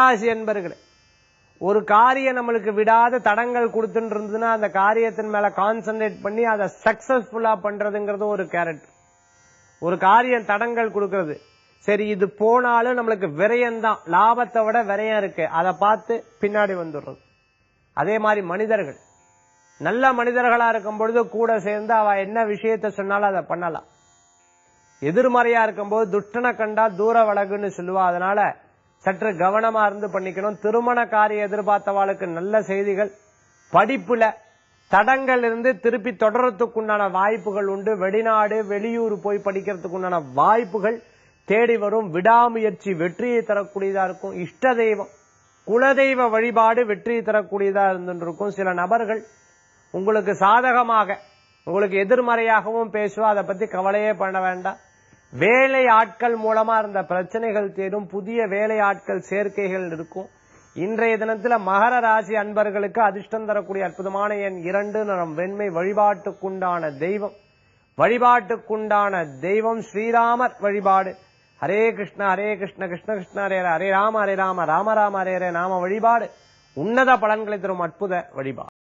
கும்பராசி என்பர்களே ஒரு காரியம் நம்மளுக்கு விடாத தடங்கள் கொடுத்துட்டு இருந்ததுன்னா அந்த காரியத்தின் மேல கான்சென்ட்ரேட் பண்ணி அதை சக்சஸ்ஃபுல்லா பண்றதுங்கிறது ஒரு கேரக்டர் ஒரு காரியம் தடங்கள் கொடுக்கிறது சரி இது போனாலும் நம்மளுக்கு விரயம் தான் லாபத்தை விட விரயம் இருக்கு அதை பார்த்து பின்னாடி வந்துடுறது அதே மாதிரி மனிதர்கள் நல்ல மனிதர்களா இருக்கும் பொழுது கூட சேர்ந்து அவ என்ன விஷயத்த சொன்னாலும் அதை பண்ணலாம் எதிர்மறையா இருக்கும்போது துஷ்டனை கண்டா தூர வழகுன்னு சொல்லுவா அதனால சற்று கவனமா இருந்து பண்ணிக்கணும் திருமண காரியம் எதிர்பார்த்தவாளுக்கு நல்ல செய்திகள் படிப்புல தடங்கள் இருந்து திருப்பி தொடரத்துக்குண்டான வாய்ப்புகள் உண்டு வெளிநாடு வெளியூர் போய் படிக்கிறதுக்கு உண்டான வாய்ப்புகள் தேடி வரும் விடாமுயற்சி வெற்றியை தரக்கூடியதா இருக்கும் இஷ்ட தெய்வம் குலதெய்வ வழிபாடு வெற்றியை தரக்கூடியதா இருந்துருக்கும் சில நபர்கள் உங்களுக்கு சாதகமாக உங்களுக்கு எதிர்மறையாகவும் பேசுவா அதை பத்தி கவலையே பண்ண வேண்டாம் வேலை ஆட்கள் மூலமா இருந்த பிரச்சனைகள் தேடும் புதிய வேலை ஆட்கள் சேர்க்கைகள் இருக்கும் இன்றைய தினத்துல மகர ராசி அன்பர்களுக்கு அதிர்ஷ்டம் தரக்கூடிய அற்புதமான எண் இரண்டு நம் வெண்மை வழிபாட்டுக்குண்டான தெய்வம் வழிபாட்டுக்குண்டான தெய்வம் ஸ்ரீராமர் வழிபாடு ஹரே கிருஷ்ண ஹரே கிருஷ்ண கிருஷ்ண கிருஷ்ண ஹரே ஹரே, ஹரே ராம ஹரே ராம ராம ராம ஹரே ஹரே நாம வழிபாடு உன்னத பலன்களை தரும் அற்புத வழிபாடு